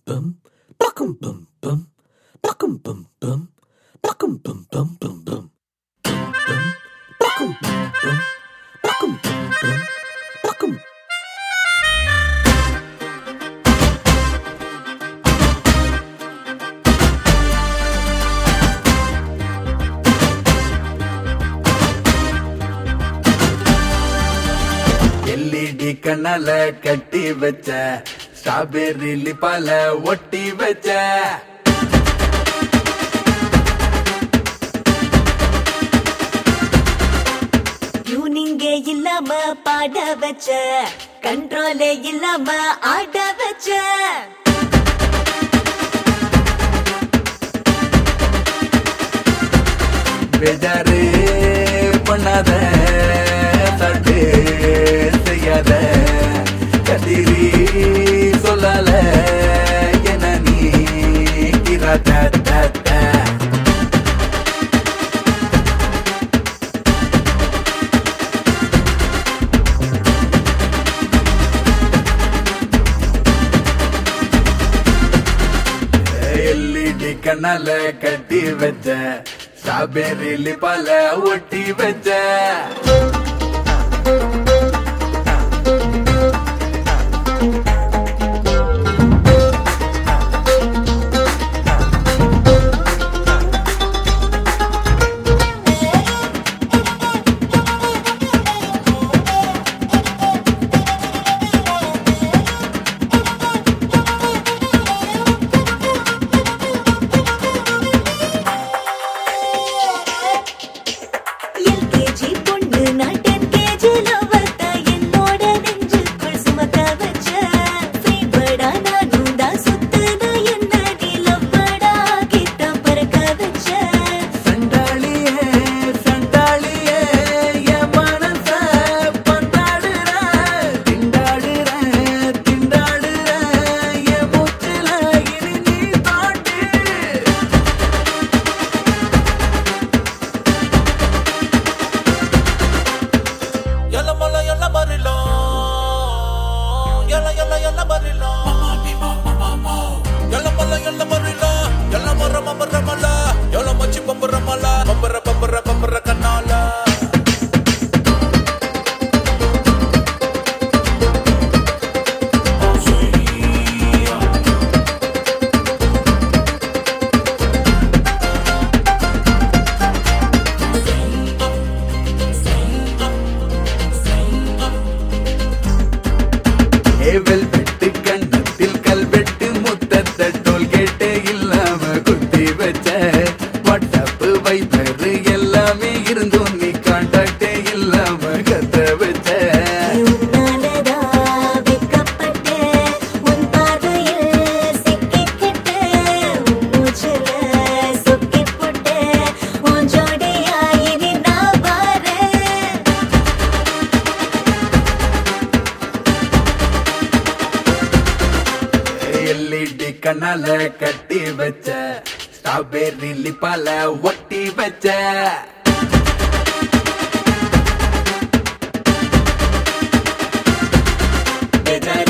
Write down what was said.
bum, buckum bum bum, buckum bum bum, buckum bum bum bum bum, bum bum, buckum bum bum, buckum bum bum, buckum. LED கண்ணால கட்டி வச்ச strawberry லிப்பால ஒட்டி வச்ச டியூனிங்கே இல்லாம பாட வச்ச கண்ட்ரோலே இல்லாம ஆட வச்ச பேஜாரு பண்ணாத தட்டு செய்யாத கதிரி சொல்லால என நீ கிராத்த தத்த எல்இடி கண்ணால கட்டி வச்ச ஸ்ட்ராபெர்ரி லிப்பால ஒட்டி வச்ச எல்கேஜி பொண்ணு நான் டென் கேஜி லவத்த என்னோட நெஞ்சுக்குள் சுமக்க வச்ச ஃப்ரீபர்டா நானும் தான் சுத்துன என்ன நீ லவ்வடா கிட்ட பறக்க வச்ச சண்டாளியே சண்டாளியே என் மனச பந்தாடுற திண்டாடுற திண்டாடுற என் மூச்சுல இனி நீ தாண்டு Yalla mala yalla marilo Yalla yalla yalla marilo Yalla mala yalla marilo Yalla mara mara mala Yalla machi bambara mala Bambara bambara bambara kanala ஏவல் வெட்டு கண்ணத்தில் கல்வெட்டு முத்தத்த டோல்கேட்டு இல்லாம குத்தி வச்ச வாட்ஸ்அப் வைபர் எல்லாமே இருந்தும் நீ கான்டாக்டே இல்லாம கத்த வச்ச உன்னாலதா வெட்கப்பட்டு உன் பார்வையில் சிக்கிக்கிட்டு உன் மூச்சுல சொக்கிப் போட்டு உன் ஜோடியா இனி நான் வாரேன் எல்இடி கண்ணால கட்டி வச்ச ஸ்ட்ராபெர்ரி லிப்பால ஒட்டி வச்ச बेजार